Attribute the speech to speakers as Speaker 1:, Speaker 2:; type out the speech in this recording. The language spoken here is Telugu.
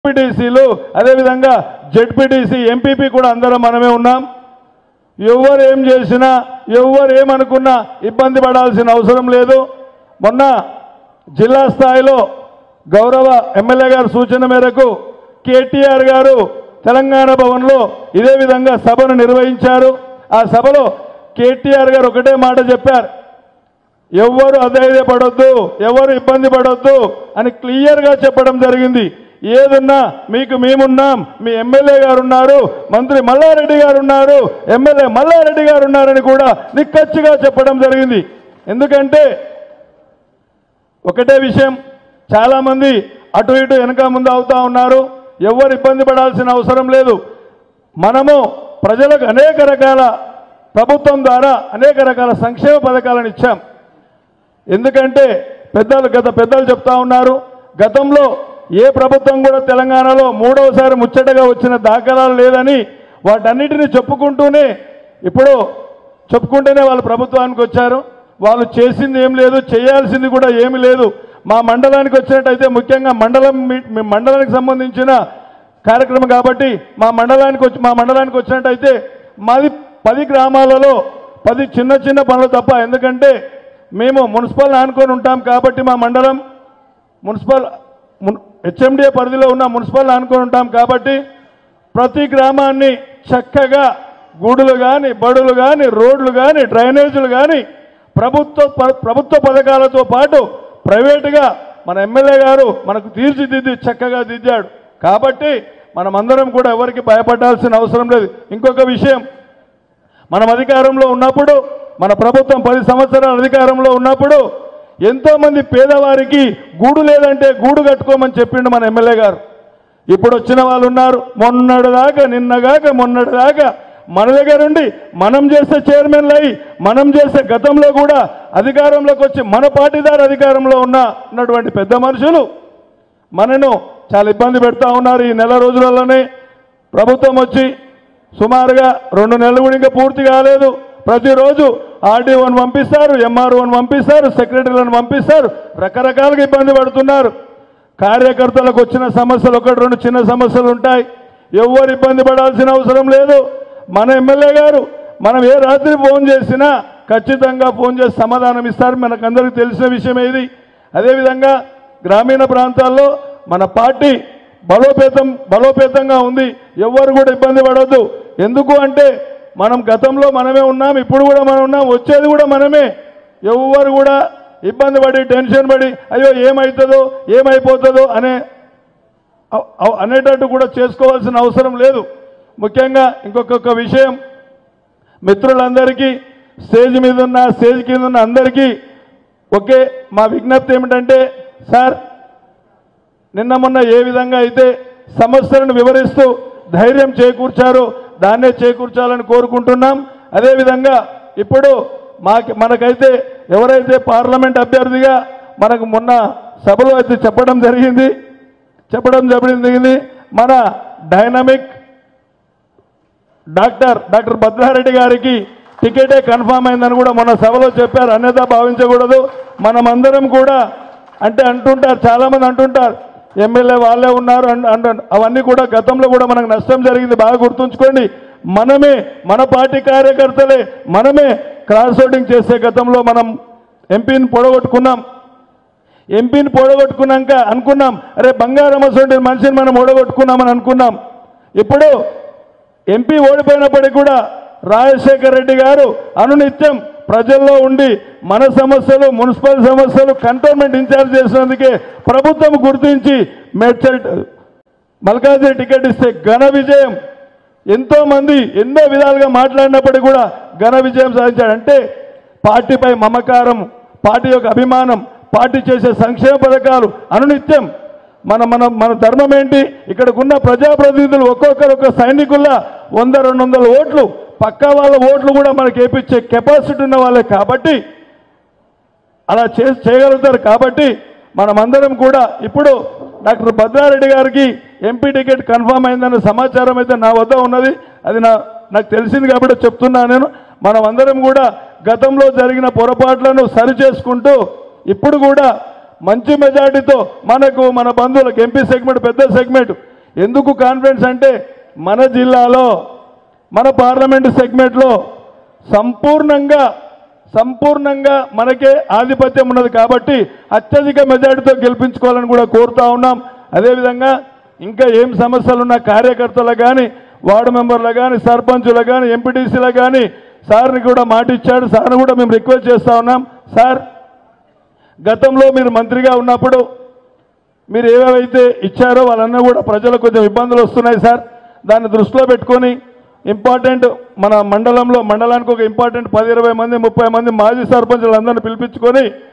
Speaker 1: ఎంపీటీసీలు అదేవిధంగా జెడ్పీటీసీ ఎంపీపీ కూడా అందరం మనమే ఉన్నాం ఎవరు ఏం చేసినా ఎవరు ఏమనుకున్నా ఇబ్బంది పడాల్సిన అవసరం లేదు మొన్న జిల్లా స్థాయిలో గౌరవ ఎమ్మెల్యే గారి సూచన మేరకు కేటీఆర్ గారు తెలంగాణ భవన్లో ఇదే విధంగా సభను నిర్వహించారు ఆ సభలో కేటీఆర్ గారు ఒకటే మాట చెప్పారు ఎవరు అధైర్యపడొద్దు ఎవరు ఇబ్బంది పడొద్దు అని క్లియర్గా చెప్పడం జరిగింది ఏదున్నా మీకు మేమున్నాం మీ ఎమ్మెల్యే గారు ఉన్నారు మంత్రి మల్లారెడ్డి గారు ఉన్నారు ఎమ్మెల్యే మల్లారెడ్డి గారు ఉన్నారని కూడా నిక్కచ్చిగా చెప్పడం జరిగింది ఎందుకంటే ఒకటే విషయం చాలామంది అటు ఇటు వెనక ముందు అవుతా ఉన్నారు ఎవరు ఇబ్బంది పడాల్సిన అవసరం లేదు మనము ప్రజలకు అనేక రకాల ప్రభుత్వం ద్వారా అనేక రకాల సంక్షేమ పథకాలను ఇచ్చాం ఎందుకంటే పెద్దలు గత పెద్దలు చెప్తా ఉన్నారు గతంలో ఏ ప్రభుత్వం కూడా తెలంగాణలో మూడవసారి ముచ్చటగా వచ్చిన దాఖలాలు లేదని వాటన్నిటిని చెప్పుకుంటూనే ఇప్పుడు చెప్పుకుంటూనే వాళ్ళు ప్రభుత్వానికి వచ్చారు వాళ్ళు చేసింది ఏం లేదు చేయాల్సింది కూడా ఏమీ లేదు మా మండలానికి వచ్చినట్టయితే ముఖ్యంగా మండలం మీ- మీ మండలానికి సంబంధించిన కార్యక్రమం కాబట్టి మా మండలానికి వచ్చి మా మండలానికి వచ్చినట్టయితే మాది పది గ్రామాలలో పది చిన్న చిన్న పనులు తప్ప ఎందుకంటే మేము మున్సిపల్ ఆనుకొని ఉంటాం కాబట్టి మా మండలం మున్సిపల్ హెచ్ఎండిఏ పరిధిలో ఉన్న మున్సిపల్ ఆనుకొని ఉంటాం కాబట్టి ప్రతి గ్రామాన్ని చక్కగా గుడులు కానీ బడులు కానీ రోడ్లు కానీ డ్రైనేజీలు కానీ ప్రభుత్వ ప- ప్రభుత్వ పథకాలతో పాటు ప్రైవేటుగా మన ఎమ్మెల్యే గారు మనకు తీర్చిదిద్ది చక్కగా దిద్దాడు కాబట్టి మనమందరం కూడా ఎవరికి భయపడాల్సిన అవసరం లేదు ఇంకొక విషయం మనం అధికారంలో ఉన్నప్పుడు మన ప్రభుత్వం పది సంవత్సరాల అధికారంలో ఉన్నప్పుడు ఎంతో మంది పేదవారికి గూడు లేదంటే గూడు కట్టుకోమని చెప్పిండు మన ఎమ్మెల్యే గారు ఇప్పుడు వచ్చిన వాళ్ళు ఉన్నారు మొన్నటి దాకా నిన్నగాక మొన్నటి దాకా మన దగ్గర ఉండి మనం చేసే చైర్మన్లు అయి మనం చేసే గతంలో కూడా అధికారంలోకి వచ్చి మన పార్టీదారు అధికారంలో ఉన్న ఉన్నటువంటి పెద్ద మనుషులు మనను చాలా ఇబ్బంది పెడతా ఉన్నారు ఈ నెల రోజులలోనే ప్రభుత్వం వచ్చి సుమారుగా రెండు నెలలు కూడా ఇంకా పూర్తి కాలేదు ప్రతిరోజు ఆర్డీఓని పంపిస్తారు ఎంఆర్ఓని పంపిస్తారు సెక్రటరీలను పంపిస్తారు రకరకాలుగా ఇబ్బంది పడుతున్నారు కార్యకర్తలకు వచ్చిన సమస్యలు ఒకటి రెండు చిన్న సమస్యలు ఉంటాయి ఎవరు ఇబ్బంది పడాల్సిన అవసరం లేదు మన ఎమ్మెల్యే గారు మనం ఏ రాత్రి ఫోన్ చేసినా ఖచ్చితంగా ఫోన్ చేసి సమాధానం ఇస్తారు మనకందరికీ తెలిసిన విషయం ఇది అదేవిధంగా గ్రామీణ ప్రాంతాల్లో మన పార్టీ బలోపేతం బలోపేతంగా ఉంది ఎవ్వరు కూడా ఇబ్బంది పడవద్దు ఎందుకు అంటే మనం గతంలో మనమే ఉన్నాం ఇప్పుడు కూడా మనం ఉన్నాం వచ్చేది కూడా మనమే ఎవ్వరు కూడా ఇబ్బంది పడి టెన్షన్ పడి అయ్యో ఏమవుతుందో ఏమైపోతుందో అనే అవ్- అవ్- అనేటట్టు కూడా చేసుకోవాల్సిన అవసరం లేదు ముఖ్యంగా ఇంకొక విషయం మిత్రులందరికీ స్టేజ్ మీద ఉన్న స్టేజ్ కింద ఉన్న అందరికీ ఒకే మా విజ్ఞప్తి ఏమిటంటే సార్ నిన్న మొన్న ఏ విధంగా అయితే సమస్యలను వివరిస్తూ ధైర్యం చేకూర్చారో దాన్నే చేకూర్చాలని కోరుకుంటున్నాం అదేవిధంగా ఇప్పుడు మాకి మనకైతే ఎవరైతే పార్లమెంట్ అభ్యర్థిగా మనకు మొన్న సభలో అయితే చెప్పడం జరిగింది చెప్పడం జరిగింది మన డైనమిక్ డాక్టర్ డాక్టర్ భద్రారెడ్డి గారికి టికెటే కన్ఫామ్ అయిందని కూడా మొన్న సభలో చెప్పారు అన్యత భావించకూడదు మనమందరం కూడా అంటే అంటుంటారు చాలామంది అంటుంటారు ఎమ్మెల్యే వాళ్ళే ఉన్నారు అన్- అంటారు అవన్నీ కూడా గతంలో కూడా మనకు నష్టం జరిగింది బాగా గుర్తుంచుకోండి మనమే మన పార్టీ కార్యకర్తలే మనమే క్రాస్ ఓటింగ్ చేసే గతంలో మనం ఎంపీని పొడగొట్టుకున్నాం ఎంపీని పొడగొట్టుకున్నాక అనుకున్నాం అరే బంగారం అసలు మనిషిని మనం ఓడగొట్టుకున్నామని అనుకున్నాం ఇప్పుడు ఎంపీ ఓడిపోయినప్పటికీ కూడా రాజశేఖర్ రెడ్డి గారు అనునిత్యం ప్రజల్లో ఉండి మన సమస్యలు మున్సిపల్ సమస్యలు కంటోన్మెంట్ ఇన్ఛార్జ్ చేసినందుకే ప్రభుత్వం గుర్తించి మేడ్చల్ మల్కాజ్గిరి టికెట్ ఇస్తే ఘన విజయం ఎంతో మంది ఎన్నో విధాలుగా మాట్లాడినప్పటికీ కూడా ఘన విజయం సాధించాడు అంటే పార్టీపై మమకారం పార్టీ యొక్క అభిమానం పార్టీ చేసే సంక్షేమ పథకాలు అనునిత్యం మన మన మన ధర్మం ఏంటి ఇక్కడికున్న ప్రజాప్రతినిధులు ఒక్కొక్కరు ఒక సైనికుల్లా వంద రెండు వందల ఓట్లు పక్కా వాళ్ళ ఓట్లు కూడా మనకి వేపించే కెపాసిటీ ఉన్న వాళ్ళే కాబట్టి అలా చే చేయగలుగుతారు కాబట్టి మనమందరం కూడా ఇప్పుడు డాక్టర్ భద్రారెడ్డి గారికి ఎంపీ టికెట్ కన్ఫామ్ అయిందన్న సమాచారం అయితే నా వద్ద ఉన్నది అది నా నాకు తెలిసింది కాబట్టి చెప్తున్నా నేను మనమందరం కూడా గతంలో జరిగిన పొరపాట్లను సరిచేసుకుంటూ ఇప్పుడు కూడా మంచి మెజార్టీతో మనకు మన బంధువులకు ఎంపీ సెగ్మెంట్ పెద్ద సెగ్మెంట్ ఎందుకు కాన్ఫిడెన్స్ అంటే మన జిల్లాలో మన పార్లమెంటు సెగ్మెంట్లో సంపూర్ణంగా సంపూర్ణంగా మనకే ఆధిపత్యం ఉన్నది కాబట్టి అత్యధిక మెజారిటీతో గెలిపించుకోవాలని కూడా కోరుతా ఉన్నాం అదేవిధంగా ఇంకా ఏం సమస్యలు ఉన్న కార్యకర్తలు కానీ వార్డు మెంబర్లు కానీ సర్పంచులు కానీ ఎంపీటీసీలు కానీ సార్ని కూడా మాట ఇచ్చాడు సార్ని కూడా మేము రిక్వెస్ట్ చేస్తా ఉన్నాం సార్ గతంలో మీరు మంత్రిగా ఉన్నప్పుడు మీరు ఏవేవైతే ఇచ్చారో వాళ్ళన్నా కూడా ప్రజలకు కొంచెం ఇబ్బందులు వస్తున్నాయి సార్ దాన్ని దృష్టిలో పెట్టుకొని ఇంపార్టెంట్ మన మండలంలో మండలానికి ఒక ఇంపార్టెంట్ పది ఇరవై మంది ముప్పై మంది మాజీ సర్పంచులందరినీ పిలిపించుకొని